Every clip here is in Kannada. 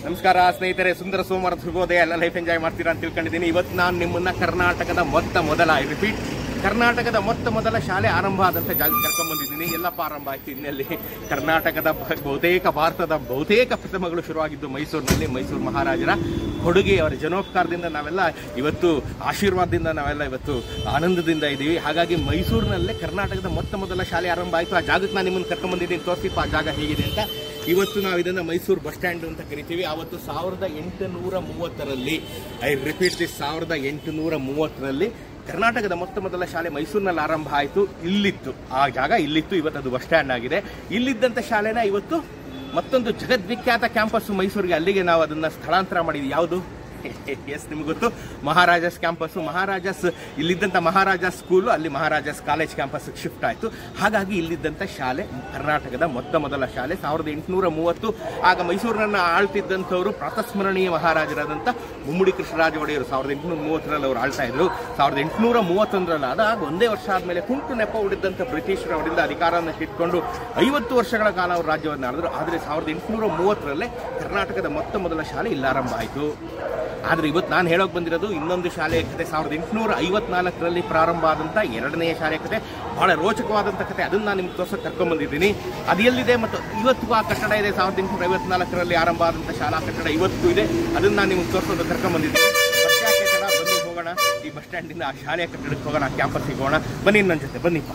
ನಮಸ್ಕಾರ ಸ್ನೇಹಿತರೆ ಸುಂದರ ಸೋಮವಾರ ಶುಭೋದಯ ಎಲ್ಲ ಲೈಫ್ ಎಂಜಾಯ್ ಮಾಡ್ತೀರಾ ಅಂತ ತಿಳ್ಕೊಂಡಿದ್ದೀನಿ ಇವತ್ತು ನಾನು ನಿಮ್ಮನ್ನ ಕರ್ನಾಟಕದ ಮೊತ್ತ ಮೊದಲ ಐ ರಿಪೀಟ್ ಕರ್ನಾಟಕದ ಮೊತ್ತ ಮೊದಲ ಶಾಲೆ ಆರಂಭ ಆದಂತ ಜಾಗ ಕರ್ಕೊಂಡ್ ಬಂದಿದ್ದೀನಿ ಎಲ್ಲಪ್ಪ ಆರಂಭ ಆಯ್ತು ಇನ್ನಲ್ಲಿ ಕರ್ನಾಟಕದ ಬ- ಬಹುತೇಕ ಭಾರತದ ಬಹುತೇಕ ಪ್ರಥಮಗಳು ಶುರುವಾಗಿದ್ದು ಮೈಸೂರಿನಲ್ಲಿ ಮೈಸೂರು ಮಹಾರಾಜರ ಕೊಡುಗೆ ಅವರ ಜನೋಪಕಾರದಿಂದ ನಾವೆಲ್ಲ ಇವತ್ತು ಆಶೀರ್ವಾದದಿಂದ ನಾವೆಲ್ಲ ಇವತ್ತು ಆನಂದದಿಂದ ಇದ್ದೀವಿ ಹಾಗಾಗಿ ಮೈಸೂರಿನಲ್ಲೇ ಕರ್ನಾಟಕದ ಮೊತ್ತ ಮೊದಲ ಶಾಲೆ ಆರಂಭ ಆಯಿತು ಆ ಜಾಗಕ್ಕೆ ನಾನು ನಿಮ್ಮನ್ನು ಕರ್ಕೊಂಡ್ ಬಂದಿದ್ದೀನಿ ತೋರಿಸಿಪ್ಪ ಆ ಜಾಗ ಹೇಗಿದೆ ಅಂತ ಇವತ್ತು ನಾವು ಇದನ್ನ ಮೈಸೂರು ಬಸ್ ಸ್ಟ್ಯಾಂಡ್ ಅಂತ ಕರಿತೀವಿ ಅವತ್ತು ಸಾವಿರದ ಎಂಟುನೂರ ಮೂವತ್ತರಲ್ಲಿ ಐ ರಿಪೀಟ್ ದಿಸ್ ಸಾವಿರದ ಎಂಟುನೂರ ಮೂವತ್ತರಲ್ಲಿ ಕರ್ನಾಟಕದ ಮೊತ್ತ ಮೊದಲ ಶಾಲೆ ಮೈಸೂರಿನಲ್ಲಿ ಆರಂಭ ಆಯಿತು ಇಲ್ಲಿತ್ತು ಆ ಜಾಗ ಇಲ್ಲಿತ್ತು ಇವತ್ತು ಅದು ಬಸ್ ಸ್ಟ್ಯಾಂಡ್ ಆಗಿದೆ ಇಲ್ಲಿದ್ದಂಥ ಶಾಲೆನ ಇವತ್ತು ಮತ್ತೊಂದು ಜಗದ್ವಿಖ್ಯಾತ ಕ್ಯಾಂಪಸ್ ಮೈಸೂರಿಗೆ ಅಲ್ಲಿಗೆ ನಾವು ಅದನ್ನ ಸ್ಥಳಾಂತರ ಮಾಡಿದ್ವಿ ಯಾವುದು ಎಸ್ ನಿಮ್ಗೆ ಗೊತ್ತು ಮಹಾರಾಜಾಸ್ ಕ್ಯಾಂಪಸ್ ಮಹಾರಾಜಾಸ್ ಇಲ್ಲಿದ್ದಂಥ ಮಹಾರಾಜಾಸ್ ಸ್ಕೂಲು ಅಲ್ಲಿ ಮಹಾರಾಜಾಸ್ ಕಾಲೇಜ್ ಕ್ಯಾಂಪಸ್ ಶಿಫ್ಟ್ ಆಯಿತು ಹಾಗಾಗಿ ಇಲ್ಲಿದ್ದಂಥ ಶಾಲೆ ಕರ್ನಾಟಕದ ಮೊತ್ತ ಮೊದಲ ಶಾಲೆ ಸಾವಿರದ ಎಂಟುನೂರ ಮೂವತ್ತು ಆಗ ಮೈಸೂರನ್ನ ಆಳ್ತಿದ್ದಂಥವರು ಪ್ರಾತಸ್ಮರಣೀಯ ಮಹಾರಾಜರಾದಂಥ ಮುಮ್ಮಡಿ ಕೃಷ್ಣರಾಜ ಒಡೆಯರು ಸಾವಿರದ ಎಂಟುನೂರ ಮೂವತ್ತರಲ್ಲಿ ಅವರು ಆಳ್ತಾ ಇದ್ರು ಸಾವಿರದ ಎಂಟುನೂರ ಮೂವತ್ತೊಂದರಲ್ಲಿ ಆದಾಗ ಒಂದೇ ವರ್ಷ ಆದಮೇಲೆ ಕುಂಟು ನೆಪ ಹೊಡೆದಂಥ ಬ್ರಿಟಿಷರು ಅವರಿಂದ ಅಧಿಕಾರವನ್ನು ಕಿತ್ಕೊಂಡು ಐವತ್ತು ವರ್ಷಗಳ ಕಾಲ ಅವರು ರಾಜ್ಯವನ್ನು ಆಳಿದ್ರು ಆದರೆ ಸಾವಿರದ ಎಂಟುನೂರ ಮೂವತ್ತರಲ್ಲೇ ಕರ್ನಾಟಕದ ಮೊತ್ತ ಮೊದಲ ಶಾಲೆ ಇಲ್ಲಿ ಆರಂಭ ಆಯಿತು ಆದರೆ ಇವತ್ತು ನಾನು ಹೇಳೋಕೆ ಬಂದಿರೋದು ಇನ್ನೊಂದು ಶಾಲೆಯ ಕತೆ ಸಾವಿರದ ಎಂಟುನೂರ ಐವತ್ನಾಲ್ಕರಲ್ಲಿ ಪ್ರಾರಂಭ ಆದಂಥ ಎರಡನೆಯ ಶಾಲೆಯ ಕತೆ ಬಹಳ ರೋಚಕವಾದಂಥ ಕತೆ ಅದನ್ನು ನಾನು ನಿಮ್ಗೆ ತೋರ್ಸೋಕೆ ಕರ್ಕೊಂಡ್ಬಂದಿದ್ದೀನಿ ಅದು ಎಲ್ಲಿದೆ ಮತ್ತು ಇವತ್ತಿಗೂ ಆ ಕಟ್ಟಡ ಇದೆ ಸಾವಿರದ ಎಂಟುನೂರ ಐವತ್ನಾಲ್ಕರಲ್ಲಿ ಆರಂಭ ಆದಂಥ ಶಾಲಾ ಕಟ್ಟಡ ಇವತ್ತಿಗೂ ಇದೆ ಅದನ್ನು ನಾನು ನಿಮ್ಗೆ ತೋರಿಸೋದು ಕರ್ಕೊಂಡ್ಬಂದಿದ್ದೀನಿ ಬಸ್ ಯಾಕೆ ತಡ? ಬನ್ನಿ ಹೋಗೋಣ ಈ ಬಸ್ ಸ್ಟ್ಯಾಂಡಿಂದ ಆ ಶಾಲೆಯ ಕಟ್ಟಡಕ್ಕೆ ಹೋಗೋಣ ಆ ಕ್ಯಾಂಪಸ್ಗೆ ಹೋಗೋಣ ಬನ್ನಿ ನನ್ನ ಜೊತೆ ಬನ್ನಿಪ್ಪ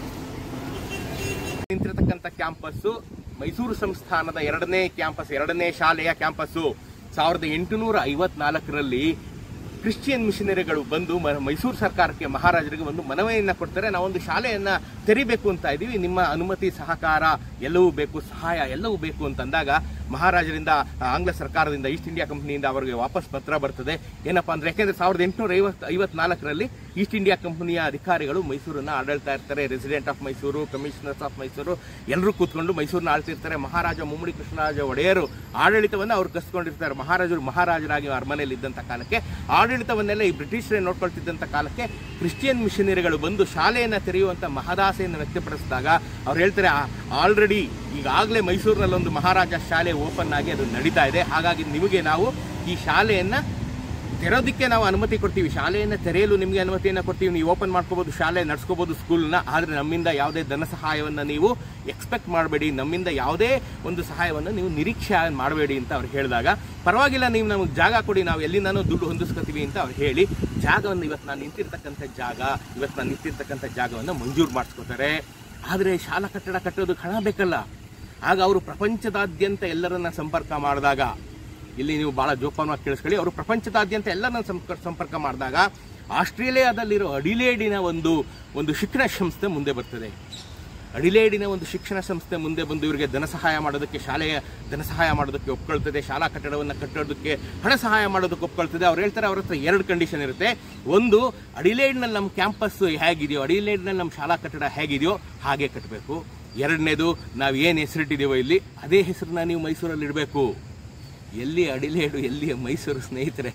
ನಿಂತಿರತಕ್ಕಂಥ ಕ್ಯಾಂಪಸ್ಸು ಮೈಸೂರು ಸಂಸ್ಥಾನದ ಎರಡನೇ ಕ್ಯಾಂಪಸ್ ಎರಡನೇ ಶಾಲೆಯ ಕ್ಯಾಂಪಸ್ಸು ಸಾವಿರದ ಎಂಟುನೂರ ಐವತ್ನಾಲ್ಕರಲ್ಲಿ ಕ್ರಿಶ್ಚಿಯನ್ ಮಿಷನರಿಗಳು ಬಂದು ಮ- ಮೈಸೂರು ಸರ್ಕಾರಕ್ಕೆ ಮಹಾರಾಜರಿಗೆ ಒಂದು ಮನವಿಯನ್ನ ಕೊಡ್ತಾರೆ ನಾವೊಂದು ಶಾಲೆಯನ್ನ ತೆರಿಬೇಕು ಅಂತ ಇದೀವಿ ನಿಮ್ಮ ಅನುಮತಿ ಸಹಕಾರ ಎಲ್ಲವೂ ಬೇಕು ಸಹಾಯ ಎಲ್ಲವೂ ಬೇಕು ಅಂತಂದಾಗ ಮಹಾರಾಜರಿಂದ ಆ, ಆಂಗ್ಲ ಸರ್ಕಾರದಿಂದ ಈಸ್ಟ್ ಇಂಡಿಯಾ ಕಂಪನಿಯಿಂದ ಅವರಿಗೆ ವಾಪಸ್ ಪತ್ರ ಬರ್ತದೆ ಏನಪ್ಪಾ ಅಂದ್ರೆ ಯಾಕೆಂದ್ರೆ ಸಾವಿರದ ಎಂಟುನೂರ ಐವತ್ ಐವತ್ನಾಲ್ಕರಲ್ಲಿ ಈಸ್ಟ್ ಇಂಡಿಯಾ ಕಂಪನಿಯ ಅಧಿಕಾರಿಗಳು ಮೈಸೂರನ್ನ ಆಡಳ್ತಾ ಇರ್ತಾರೆ resident of Mysuru commissioners of Mysuru ಎಲ್ಲರೂ ಕೂತ್ಕೊಂಡು ಮೈಸೂರನ್ನ ಆಳ್ತಿರ್ತಾರೆ ಮಹಾರಾಜ ಮುಮ್ಮಡಿ ಕೃಷ್ಣರಾಜ ಒಡೆಯರು ಆಡಳಿತವನ್ನು ಅವ್ರು ಕಸ್ಕೊಂಡಿರ್ತಾರೆ ಮಹಾರಾಜರು ಮಹಾರಾಜರಾಗಿ ಅರಮನೆಯಲ್ಲಿ ಇದ್ದಂಥ ಕಾಲಕ್ಕೆ ಆಡಳಿತವನ್ನೆಲ್ಲ ಈ ಬ್ರಿಟಿಷರೇ ನೋಡ್ಕೊಳ್ತಿದ್ದಂಥ ಕಾಲಕ್ಕೆ ಕ್ರಿಶ್ಚಿಯನ್ ಮಿಷನರಿಗಳು ಬಂದು ಶಾಲೆಯನ್ನು ತೆರೆಯುವಂಥ ಮಹದಾಸೆಯನ್ನು ವ್ಯಕ್ತಪಡಿಸಿದಾಗ ಅವ್ರು ಹೇಳ್ತಾರೆ ಆಲ್ರೆಡಿ ಈಗಾಗಲೇ ಮೈಸೂರಿನಲ್ಲಿ ಒಂದು ಮಹಾರಾಜ ಶಾಲೆ ಓಪನ್ ಆಗಿ ಅದು ನಡೀತಾ ಇದೆ ಹಾಗಾಗಿ ನಿಮಗೆ ನಾವು ಈ ಶಾಲೆಯನ್ನ ತೆರೋದಕ್ಕೆ ನಾವು ಅನುಮತಿ ಕೊಡ್ತೀವಿ ಶಾಲೆಯನ್ನು ತೆರೆಯಲು ನಿಮಗೆ ಅನುಮತಿಯನ್ನು ಕೊಡ್ತೀವಿ ನೀವು ಓಪನ್ ಮಾಡ್ಕೋಬಹುದು ಶಾಲೆ ನಡ್ಸ್ಕೋಬಹುದು ಸ್ಕೂಲ್ನ ಆದರೆ ನಮ್ಮಿಂದ ಯಾವುದೇ ಧನ ಸಹಾಯವನ್ನು ನೀವು ಎಕ್ಸ್ಪೆಕ್ಟ್ ಮಾಡಬೇಡಿ ನಮ್ಮಿಂದ ಯಾವುದೇ ಒಂದು ಸಹಾಯವನ್ನು ನೀವು ನಿರೀಕ್ಷೆ ಮಾಡಬೇಡಿ ಅಂತ ಅವ್ರು ಹೇಳಿದಾಗ ಪರವಾಗಿಲ್ಲ ನೀವು ನಮಗೆ ಜಾಗ ಕೊಡಿ ನಾವು ಎಲ್ಲಿಂದನೂ ದುಡ್ಡು ಹೊಂದಿಸ್ಕೊತೀವಿ ಅಂತ ಅವ್ರು ಹೇಳಿ ಜಾಗವನ್ನು ಇವತ್ತು ನಾನು ನಿಂತಿರ್ತಕ್ಕಂಥ ಜಾಗ ಇವತ್ತು ನಾನು ನಿಂತಿರ್ತಕ್ಕಂಥ ಜಾಗವನ್ನು ಮಂಜೂರು ಮಾಡಿಸ್ಕೋತಾರೆ ಆದರೆ ಶಾಲಾ ಕಟ್ಟಡ ಕಟ್ಟೋದಕ್ಕೆ ಹಣ ಬೇಕಲ್ಲ ಆಗ ಅವರು ಪ್ರಪಂಚದಾದ್ಯಂತ ಎಲ್ಲರನ್ನ ಸಂಪರ್ಕ ಮಾಡಿದಾಗ ಇಲ್ಲಿ ನೀವು ಬಹಳ ಜೋಪಾನವಾಗಿ ಕೇಳಿಸ್ಕೊಳ್ಳಿ ಅವರು ಪ್ರಪಂಚದಾದ್ಯಂತ ಎಲ್ಲರನ್ನ ಸಂಪರ್ಕ ಸಂಪರ್ಕ ಮಾಡಿದಾಗ ಆಸ್ಟ್ರೇಲಿಯಾದಲ್ಲಿರೋ ಅಡಿಲೇಡಿನ ಒಂದು ಒಂದು ಶಿಕ್ಷಣ ಸಂಸ್ಥೆ ಮುಂದೆ ಬರ್ತದೆ ಅಡಿಲೇಡಿನ ಒಂದು ಶಿಕ್ಷಣ ಸಂಸ್ಥೆ ಮುಂದೆ ಬಂದು ಇವರಿಗೆ ಧನ ಸಹಾಯ ಮಾಡೋದಕ್ಕೆ ಶಾಲೆಯ ಧನ ಸಹಾಯ ಮಾಡೋದಕ್ಕೆ ಒಪ್ಕೊಳ್ತದೆ ಶಾಲಾ ಕಟ್ಟಡವನ್ನು ಕಟ್ಟೋದಕ್ಕೆ ಹಣ ಸಹಾಯ ಮಾಡೋದಕ್ಕೆ ಒಪ್ಕೊಳ್ತದೆ ಅವ್ರು ಹೇಳ್ತಾರೆ ಅವ್ರ ಹತ್ರ ಎರಡು ಕಂಡೀಷನ್ ಇರುತ್ತೆ ಒಂದು ಅಡಿಲೇಡ್ನಲ್ಲಿ ನಮ್ಮ ಕ್ಯಾಂಪಸ್ ಹೇಗಿದೆಯೋ ಅಡಿಲೇಡ್ನಲ್ಲಿ ನಮ್ಮ ಶಾಲಾ ಕಟ್ಟಡ ಹೇಗಿದೆಯೋ ಹಾಗೆ ಕಟ್ಟಬೇಕು ಎರಡನೇದು ನಾವು ಏನು ಹೆಸರಿಟ್ಟಿದ್ದೀವೋ ಇಲ್ಲಿ ಅದೇ ಹೆಸರನ್ನ ನೀವು ಮೈಸೂರಲ್ಲಿ ಇಡಬೇಕು ಎಲ್ಲಿ ಅಡಿಲೇಡು ಎಲ್ಲಿ ಮೈಸೂರು ಸ್ನೇಹಿತರೆ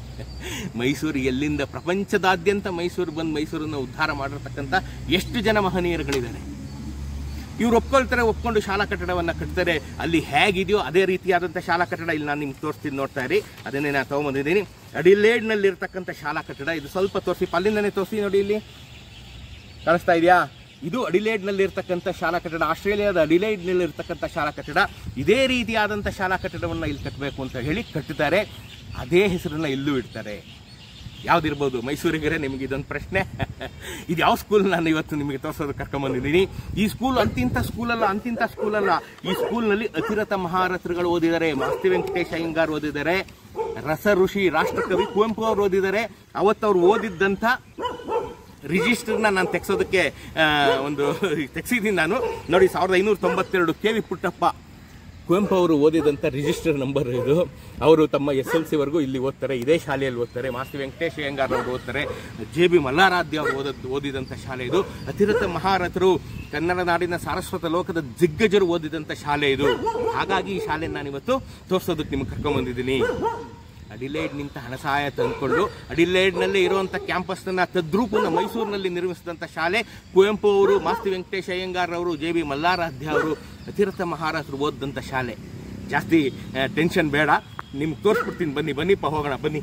ಮೈಸೂರು ಎಲ್ಲಿಂದ ಪ್ರಪಂಚದಾದ್ಯಂತ ಮೈಸೂರು ಬಂದು ಮೈಸೂರನ್ನು ಉದ್ಧಾರ ಮಾಡಿರ್ತಕ್ಕಂಥ ಎಷ್ಟು ಜನ ಮಹನೀಯರುಗಳಿದ್ದಾರೆ ಇವ್ರು ಒಪ್ಕೊಳ್ತಾರೆ ಒಪ್ಕೊಂಡು ಶಾಲಾ ಕಟ್ಟಡವನ್ನು ಕಟ್ತಾರೆ ಅಲ್ಲಿ ಹೇಗಿದೆಯೋ ಅದೇ ರೀತಿಯಾದಂಥ ಶಾಲಾ ಕಟ್ಟಡ ಇಲ್ಲಿ ನಾನು ನಿಮ್ಗೆ ತೋರಿಸ್ತೀನಿ ನೋಡ್ತಾ ಇರಿ ಅದನ್ನೇ ನಾನು ತೊಗೊಂಬಂದಿದ್ದೀನಿ ಅಡಿಲೇಡ್ನಲ್ಲಿ ಇರ್ತಕ್ಕಂಥ ಶಾಲಾ ಕಟ್ಟಡ ಇದು ಸ್ವಲ್ಪ ತೋರಿಸಿ ಅಲ್ಲಿಂದನೇ ತೋರಿಸಿ ನೋಡಿ ಇಲ್ಲಿ ಕಾಣಿಸ್ತಾ ಇದೆಯಾ ಇದು ಅಡಿಲೇಡ್ನಲ್ಲಿ ಇರ್ತಕ್ಕಂಥ ಶಾಲಾ ಕಟ್ಟಡ ಆಸ್ಟ್ರೇಲಿಯಾದ ಅಡಿಲೇಡ್ನಲ್ಲಿ ಇರ್ತಕ್ಕಂಥ ಶಾಲಾ ಕಟ್ಟಡ ಇದೇ ರೀತಿಯಾದಂಥ ಶಾಲಾ ಕಟ್ಟಡವನ್ನು ಇಲ್ಲಿ ಕಟ್ಟಬೇಕು ಅಂತ ಹೇಳಿ ಕಟ್ಟುತ್ತಾರೆ ಅದೇ ಹೆಸರನ್ನ ಇಲ್ಲೂ ಇಡ್ತಾರೆ ಯಾವ್ದಿರ್ಬೋದು ಮೈಸೂರಿಗರೆ ನಿಮಗೆ ಇದೊಂದು ಪ್ರಶ್ನೆ ಇದು ಯಾವ ಸ್ಕೂಲ್ ನಾನು ಇವತ್ತು ನಿಮಗೆ ತೋರಿಸೋದು ಕರ್ಕೊಂಬಂದಿದ್ದೀನಿ ಈ ಸ್ಕೂಲ್ ಅಂತಿಂತ ಸ್ಕೂಲಲ್ಲ ಅಂತಿಂತ ಸ್ಕೂಲಲ್ಲ ಈ ಸ್ಕೂಲ್ನಲ್ಲಿ ಅತಿರಥ ಮಹಾರಥರುಗಳು ಓದಿದ್ದಾರೆ ಮಾಸ್ತಿ ವೆಂಕಟೇಶ ಅಯ್ಯಂಗಾರ್ ಓದಿದ್ದಾರೆ ರಸ ಋಷಿ ರಾಷ್ಟ್ರಕವಿ ಕುವೆಂಪು ಅವರು ಓದಿದ್ದಾರೆ ಅವತ್ತು ಅವ್ರು ಓದಿದ್ದಂಥ ರಿಜಿಸ್ಟರ್ನ ನಾನು ತೆಗ್ಸೋದಕ್ಕೆ ಆ, ಒಂದು ತೆಗ್ಸಿದ್ದೀನಿ ನಾನು ನೋಡಿ ಸಾವಿರದ ಐನೂರ ತೊಂಬತ್ತೆರಡು ಕೆ ವಿ ಪುಟ್ಟಪ್ಪ ಕುವೆಂಪು ಅವರು ಓದಿದಂಥ ರಿಜಿಸ್ಟರ್ ನಂಬರ್ ಇದು ಅವರು ತಮ್ಮ ಎಸ್ ಎಲ್ ಸಿವರೆಗೂ ಇಲ್ಲಿ ಓದ್ತಾರೆ ಇದೇ ಶಾಲೆಯಲ್ಲಿ ಓದ್ತಾರೆ ಮಾಸ್ತಿ ವೆಂಕಟೇಶ ಅಯ್ಯಂಗಾರ್ ಅವರು ಓದ್ತಾರೆ ಜೆ ಬಿ ಮಲ್ಲಾರಾಧ್ಯ ಅವರು ಓದ ಓದಿದಂಥ ಶಾಲೆ ಇದು ಅತಿರಥ ಮಹಾರಥರು ಕನ್ನಡ ನಾಡಿನ ಸಾರಸ್ವತ ಲೋಕದ ದಿಗ್ಗಜರು ಓದಿದಂಥ ಶಾಲೆ ಇದು ಹಾಗಾಗಿ ಈ ಶಾಲೆ ನಾನು ಇವತ್ತು ತೋರಿಸೋದಕ್ಕೆ ನಿಮ್ಗೆ ಕರ್ಕೊಂಬಂದಿದ್ದೀನಿ ಅಡಿಲೇಡ್ ನಿಂತ ಹಣ ಸಹಾಯ ತಂದುಕೊಂಡು ಅಡಿಲೇಡ್ನಲ್ಲಿ ಇರುವಂಥ ಕ್ಯಾಂಪಸ್ನ ತದ್ರೂಪನ ಮೈಸೂರಿನಲ್ಲಿ ನಿರ್ಮಿಸಿದಂಥ ಶಾಲೆ ಕುವೆಂಪು ಅವರು ಮಾಸ್ತಿ ವೆಂಕಟೇಶ ಅಯ್ಯಂಗಾರ್ ಅವರು ಜೆ ಬಿ ಮಲ್ಲಾರಾಧ್ಯ ಅವರು ಅತಿರಥ ಮಹಾರಾಜರು ಓದಿದಂಥ ಶಾಲೆ ಜಾಸ್ತಿ ಟೆನ್ಷನ್ ಬೇಡ ನಿಮ್ಗೆ ತೋರಿಸ್ಬಿಡ್ತೀನಿ ಬನ್ನಿ ಬನ್ನಿಪ್ಪ ಹೋಗೋಣ ಬನ್ನಿ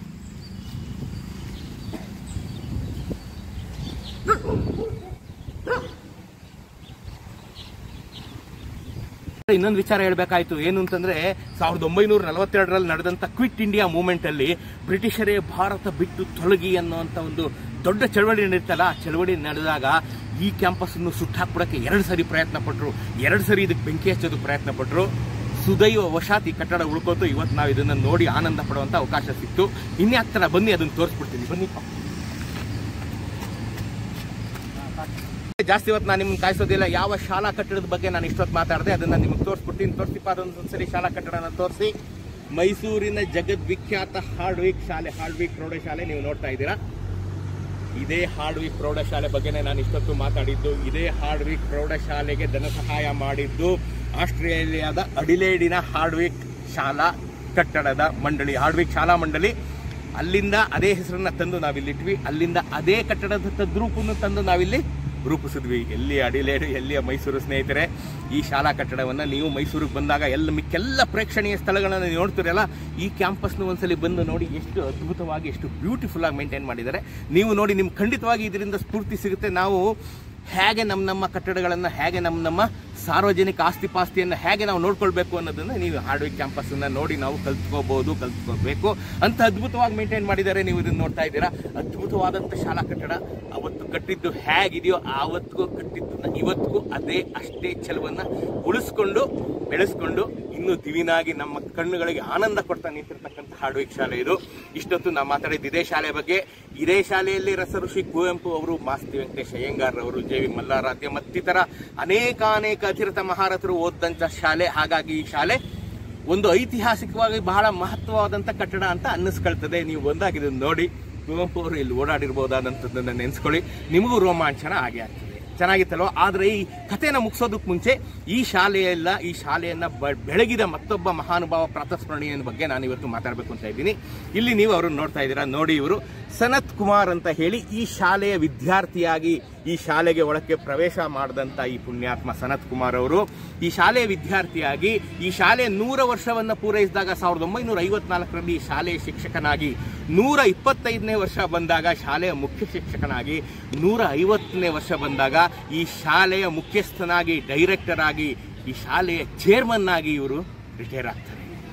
ಇನ್ನೊಂದು ವಿಚಾರ ಹೇಳ್ಬೇಕಾಯ್ತು ಏನು ಅಂತಂದ್ರೆ ಸಾವಿರದ ಒಂಬೈನೂರ ನಲವತ್ತೆರಡರಲ್ಲಿ ನಡೆದಂತ ಕ್ವಿಟ್ ಇಂಡಿಯಾ ಮೂವ್ಮೆಂಟ್ ಅಲ್ಲಿ ಬ್ರಿಟಿಷರೇ ಭಾರತ ಬಿಟ್ಟು ತೊಲಗಿ ಅನ್ನುವಂತ ಒಂದು ದೊಡ್ಡ ಚಳವಳಿ ನಡೀತಲ್ಲ ಆ ಚಳವಳಿ ನಡೆದಾಗ ಈ ಕ್ಯಾಂಪಸ್ ಅನ್ನು ಸುಟ್ಟಾಕ್ಬಿಡಕ್ಕೆ ಎರಡು ಸರಿ ಪ್ರಯತ್ನ ಪಟ್ಟರು ಎರಡು ಸರಿ ಇದಕ್ಕೆ ಬೆಂಕಿ ಹಚ್ಚೋದಕ್ಕೆ ಪ್ರಯತ್ನ ಪಟ್ಟರು ಸುದೈವ ವಶಾತ್ ಈ ಕಟ್ಟಡ ಉಳ್ಕೋತು ಇವತ್ತು ನಾವು ಇದನ್ನ ನೋಡಿ ಆನಂದ ಪಡುವಂತ ಅವಕಾಶ ಸಿಕ್ತು ಇನ್ಯಾಕ್ ತರ ಬನ್ನಿ ಅದನ್ನ ತೋರಿಸ್ಬಿಡ್ತೀನಿ ಬನ್ನಿಪ್ಪ ಜಾಸ್ತಿ ಹೊತ್ತು ನಾನು ನಿಮ್ಗೆ ಕಾಯಿಸೋದಿಲ್ಲ ಯಾವ ಶಾಲಾ ಕಟ್ಟಡದ ಬಗ್ಗೆ ನಾನು ಇಷ್ಟೊತ್ತು ಮಾತಾಡಿದೆ ಅದನ್ನ ನಿಮ್ಗೆ ತೋರಿಸ್ಬಿಡ್ತೀನಿ ತೋರಿಸಿಪ್ಪ ಅದೊಂದು ಒಂದ್ಸರಿ ಶಾಲಾ ಕಟ್ಟಡನ ತೋರಿಸಿ ಮೈಸೂರಿನ ಜಗದ್ವಿಖ್ಯಾತ ಹಾರ್ಡ್ವಿಕ್ ಶಾಲೆ ಹಾರ್ಡ್ವಿಕ್ ಪ್ರೌಢಶಾಲೆ ನೀವು ನೋಡ್ತಾ ಇದ್ದೀರಾ ಇದೇ ಹಾರ್ಡ್ವಿಕ್ ಪ್ರೌಢಶಾಲೆ ಬಗ್ಗೆನೇ ನಾನು ಇಷ್ಟೊತ್ತು ಮಾತಾಡಿದ್ದು ಇದೇ ಹಾರ್ಡ್ವಿಕ್ ಪ್ರೌಢಶಾಲೆಗೆ ಧನ ಸಹಾಯ ಮಾಡಿದ್ದು ಆಸ್ಟ್ರೇಲಿಯಾದ ಅಡಿಲೇಡಿನ ಹಾರ್ಡ್ವಿಕ್ ಶಾಲಾ ಕಟ್ಟಡದ ಮಂಡಳಿ ಹಾರ್ಡ್ವಿಕ್ ಶಾಲಾ ಮಂಡಳಿ ಅಲ್ಲಿಂದ ಅದೇ ಹೆಸರನ್ನ ತಂದು ನಾವಿಲ್ಲಿಟ್ವಿ ಅಲ್ಲಿಂದ ಅದೇ ಕಟ್ಟಡದ ತದ್ರೂಪನ್ನು ತಂದು ನಾವಿಲ್ಲಿ ರೂಪಿಸಿದ್ವಿ ಎಲ್ಲಿ ಅಡಿಲೇಡು ಎಲ್ಲಿಯ ಮೈಸೂರು ಸ್ನೇಹಿತರೆ ಈ ಶಾಲಾ ಕಟ್ಟಡವನ್ನ ನೀವು ಮೈಸೂರಿಗೆ ಬಂದಾಗ ಎಲ್ಲ ಮಿಕ್ಕೆಲ್ಲ ಪ್ರೇಕ್ಷಣೀಯ ಸ್ಥಳಗಳನ್ನು ನೀವು ನೋಡ್ತೀರಲ್ಲ ಈ ಕ್ಯಾಂಪಸ್ನ ಒಂದ್ಸಲಿ ಬಂದು ನೋಡಿ ಎಷ್ಟು ಅದ್ಭುತವಾಗಿ ಎಷ್ಟು ಬ್ಯೂಟಿಫುಲ್ ಆಗಿ ಮೇಂಟೈನ್ ಮಾಡಿದ್ದಾರೆ ನೀವು ನೋಡಿ ನಿಮ್ಗೆ ಖಂಡಿತವಾಗಿ ಇದರಿಂದ ಸ್ಫೂರ್ತಿ ಸಿಗುತ್ತೆ ನಾವು ಹೇಗೆ ನಮ್ಮ ನಮ್ಮ ಕಟ್ಟಡಗಳನ್ನು ಹೇಗೆ ನಮ್ಮ ನಮ್ಮ ಸಾರ್ವಜನಿಕ ಆಸ್ತಿ ಪಾಸ್ತಿಯನ್ನು ಹೇಗೆ ನಾವು ನೋಡ್ಕೊಳ್ಬೇಕು ಅನ್ನೋದನ್ನ ನೀವು ಹಾರ್ಡ್ವೇರ್ ಕ್ಯಾಂಪಸ್ ಅನ್ನ ನೋಡಿ ನಾವು ಕಲ್ತ್ಕೋಬಹುದು ಕಲ್ತ್ಕೋಬೇಕು ಅಂತ ಅದ್ಭುತವಾಗಿ ಮೇಂಟೈನ್ ಮಾಡಿದ್ದಾರೆ ನೀವು ಇದನ್ನ ನೋಡ್ತಾ ಇದ್ದೀರಾ ಅದ್ಭುತವಾದಂಥ ಶಾಲಾ ಕಟ್ಟಡ ಅವತ್ತು ಕಟ್ಟಿದ್ದು ಹೇಗಿದೆಯೋ ಆವತ್ತಿಗೂ ಕಟ್ಟಿದ್ದನ್ನ ಇವತ್ತಿಗೂ ಅದೇ ಅಷ್ಟೇ ಛಲವನ್ನ ಉಳಿಸ್ಕೊಂಡು ಬೆಳೆಸ್ಕೊಂಡು ಇನ್ನೂ ದಿವಿನಾಗಿ ನಮ್ಮ ಕಣ್ಣುಗಳಿಗೆ ಆನಂದ ಕೊಡ್ತಾ ನಿಂತಿರ್ತಕ್ಕಂಥ ಹಾರ್ಡ್ವೇರ್ ಶಾಲೆ ಇದು ಇಷ್ಟೊತ್ತು ನಾವು ಮಾತಾಡಿದ್ದು ಇದೇ ಶಾಲೆ ಬಗ್ಗೆ ಇದೇ ಶಾಲೆಯಲ್ಲಿ ರಸಋಷಿ ಕುವೆಂಪು ಅವರು ಮಾಸ್ತಿ ವೆಂಕಟೇಶ್ ಅಯ್ಯಂಗಾರ್ ಅವರು ಜೆ ವಿ ಮಲ್ಲಾರಾಧ್ಯ ಮತ್ತಿತರ ಅನೇಕಾನೇಕ ಅತಿರಥ ಮಹಾರಥರು ಓದಂತ ಶಾಲೆ ಹಾಗಾಗಿ ಈ ಶಾಲೆ ಒಂದು ಐತಿಹಾಸಿಕವಾಗಿ ಬಹಳ ಮಹತ್ವವಾದಂಥ ಕಟ್ಟಡ ಅಂತ ಅನ್ನಿಸ್ಕೊಳ್ತದೆ ನೀವು ಬಂದಾಗ ಇದನ್ನು ನೋಡಿ ಕುವೆಂಪು ಅವರು ಇಲ್ಲಿ ಓಡಾಡಿರ್ಬೋದಾದಂಥದ್ದನ್ನು ನೆನೆಸ್ಕೊಳ್ಳಿ ನಿಮಗೂ ರೋಮಾಂಚನ ಆಗೇ ಆಗ್ತದೆ ಚೆನ್ನಾಗಿತ್ತಲ್ವ ಆದರೆ ಈ ಕಥೆನ ಮುಗಿಸೋದಕ್ಕೆ ಮುಂಚೆ ಈ ಶಾಲೆಯಲ್ಲ ಈ ಶಾಲೆಯನ್ನ ಬ- ಬೆಳಗಿದ ಮತ್ತೊಬ್ಬ ಮಹಾನುಭಾವ ಪ್ರಾತಸ್ಮರಣೀಯನ ಬಗ್ಗೆ ನಾನು ಇವತ್ತು ಮಾತಾಡಬೇಕು ಅಂತ ಇದ್ದೀನಿ ಇಲ್ಲಿ ನೀವು ಅವರನ್ನು ನೋಡ್ತಾ ಇದ್ದೀರಾ ನೋಡಿ ಇವರು ಸನತ್ ಕುಮಾರ್ ಅಂತ ಹೇಳಿ ಈ ಶಾಲೆಯ ವಿದ್ಯಾರ್ಥಿಯಾಗಿ ಈ ಶಾಲೆಗೆ ಒಳಕ್ಕೆ ಪ್ರವೇಶ ಮಾಡಿದಂಥ ಈ ಪುಣ್ಯಾತ್ಮ ಸನತ್ ಕುಮಾರ್ ಅವರು ಈ ಶಾಲೆಯ ವಿದ್ಯಾರ್ಥಿಯಾಗಿ ಈ ಶಾಲೆ ನೂರ ವರ್ಷವನ್ನ ಪೂರೈಸಿದಾಗ ಸಾವಿರದ ಒಂಬೈನೂರ ಐವತ್ನಾಲ್ಕರಲ್ಲಿ ಈ ಶಾಲೆಯ ಶಿಕ್ಷಕನಾಗಿ ನೂರ ಇಪ್ಪತ್ತೈದನೇ ವರ್ಷ ಬಂದಾಗ ಶಾಲೆಯ ಮುಖ್ಯ ಶಿಕ್ಷಕನಾಗಿ ನೂರ ಐವತ್ತನೇ ವರ್ಷ ಬಂದಾಗ ಈ ಶಾಲೆಯ ಮುಖ್ಯಸ್ಥನಾಗಿ ಡೈರೆಕ್ಟರ್ ಆಗಿ ಈ ಶಾಲೆಯ ಚೇರ್ಮನ್ ಆಗಿ ಇವರು ರಿಟೈರ್ ಆಗ್ತಾರೆ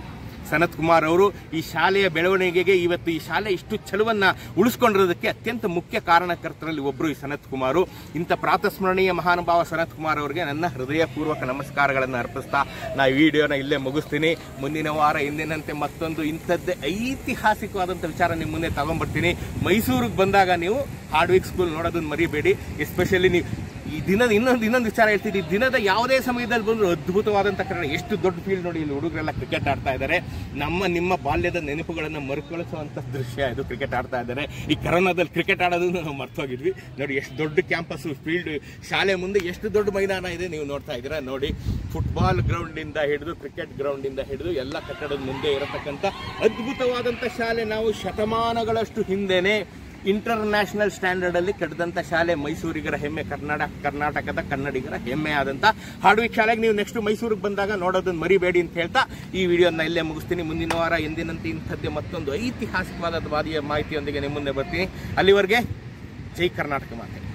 ಸನತ್ ಕುಮಾರ್ ಅವರು ಈ ಶಾಲೆಯ ಬೆಳವಣಿಗೆಗೆ ಇವತ್ತು ಈ ಶಾಲೆ ಇಷ್ಟು ಛಲವನ್ನ ಉಳಿಸ್ಕೊಂಡಿರೋದಕ್ಕೆ ಅತ್ಯಂತ ಮುಖ್ಯ ಕಾರಣಕರ್ತರಲ್ಲಿ ಒಬ್ಬರು ಈ ಸನತ್ ಕುಮಾರು ಇಂಥ ಪ್ರಾತಸ್ಮರಣೀಯ ಮಹಾನುಭಾವ ಸನತ್ ಕುಮಾರ್ ಅವರಿಗೆ ನನ್ನ ಹೃದಯಪೂರ್ವಕ ನಮಸ್ಕಾರಗಳನ್ನು ಅರ್ಪಿಸ್ತಾ ನಾ ಈ ವಿಡಿಯೋನ ಇಲ್ಲೇ ಮುಗಿಸ್ತೀನಿ ಮುಂದಿನ ವಾರ ಎಂದಿನಂತೆ ಮತ್ತೊಂದು ಇಂಥದ್ದೇ ಐತಿಹಾಸಿಕವಾದಂಥ ವಿಚಾರ ನಿಮ್ಮ ಮುಂದೆ ತಗೊಂಡ್ಬರ್ತೀನಿ ಮೈಸೂರಿಗೆ ಬಂದಾಗ ನೀವು ಹಾರ್ಡ್ವಿಕ್ ಸ್ಕೂಲ್ ನೋಡೋದನ್ನ ಮರಿಬೇಡಿ ಎಸ್ಪೆಷಲಿ ನೀವು ಈ ದಿನದ ಇನ್ನೊಂದು ಇನ್ನೊಂದು ವಿಚಾರ ಹೇಳ್ತೀನಿ ದಿನದ ಯಾವುದೇ ಸಮಯದಲ್ಲಿ ಬಂದರೂ ಅದ್ಭುತವಾದಂಥ ಕನ್ನಡ ಎಷ್ಟು ದೊಡ್ಡ ಫೀಲ್ಡ್ ನೋಡಿ ಇಲ್ಲಿ ಹುಡುಗರೆಲ್ಲ ಕ್ರಿಕೆಟ್ ಆಡ್ತಾ ಇದ್ದಾರೆ ನಮ್ಮ ನಿಮ್ಮ ಬಾಲ್ಯದ ನೆನಪುಗಳನ್ನು ಮರುಕಳಿಸುವಂಥ ದೃಶ್ಯ ಇದು ಕ್ರಿಕೆಟ್ ಆಡ್ತಾ ಇದ್ದಾರೆ ಈ ಕರೋನಾದಲ್ಲಿ ಕ್ರಿಕೆಟ್ ಆಡೋದನ್ನು ನಾವು ಮರ್ತೋಗಿದ್ವಿ ನೋಡಿ ಎಷ್ಟು ದೊಡ್ಡ ಕ್ಯಾಂಪಸ್ ಫೀಲ್ಡ್ ಶಾಲೆ ಮುಂದೆ ಎಷ್ಟು ದೊಡ್ಡ ಮೈದಾನ ಇದೆ ನೀವು ನೋಡ್ತಾ ಇದ್ದೀರಾ ನೋಡಿ ಫುಟ್ಬಾಲ್ ಗ್ರೌಂಡಿಂದ ಹಿಡಿದು ಕ್ರಿಕೆಟ್ ಗ್ರೌಂಡಿಂದ ಹಿಡಿದು ಎಲ್ಲ ಕಟ್ಟಡದ ಮುಂದೆ ಇರತಕ್ಕಂಥ ಅದ್ಭುತವಾದಂಥ ಶಾಲೆ ನಾವು ಶತಮಾನಗಳಷ್ಟು ಹಿಂದೆನೆ ಇಂಟರ್ ನ್ಯಾಷನಲ್ ಸ್ಟ್ಯಾಂಡರ್ಡ್ ಅಲ್ಲಿ ಕಟ್ಟಿದಂತ ಶಾಲೆ ಮೈಸೂರಿಗರ ಹೆಮ್ಮೆ ಕರ್ನಾಟಕ ಕರ್ನಾಟಕದ ಕನ್ನಡಿಗರ ಹೆಮ್ಮೆ ಆದಂತ ಹಾರ್ಡ್ವಿಕ್ ಶಾಲೆಗೆ ನೀವು ನೆಕ್ಸ್ಟ್ ಮೈಸೂರಿಗೆ ಬಂದಾಗ ನೋಡೋದನ್ನ ಮರಿಬೇಡಿ ಅಂತ ಹೇಳ್ತಾ ಈ ವಿಡಿಯೋನ ಇಲ್ಲೇ ಮುಗಿಸ್ತೀನಿ ಮುಂದಿನ ವಾರ ಎಂದಿನಂತೆ ಇಂಥದ್ದೇ ಮತ್ತೊಂದು ಐತಿಹಾಸಿಕವಾದ ವಾದಿಯ ಮಾಹಿತಿಯೊಂದಿಗೆ ನಿಮ್ಮ ಮುಂದೆ ಬರ್ತೀನಿ ಅಲ್ಲಿವರೆಗೆ ಜೈ ಕರ್ನಾಟಕ ಮಾತೆ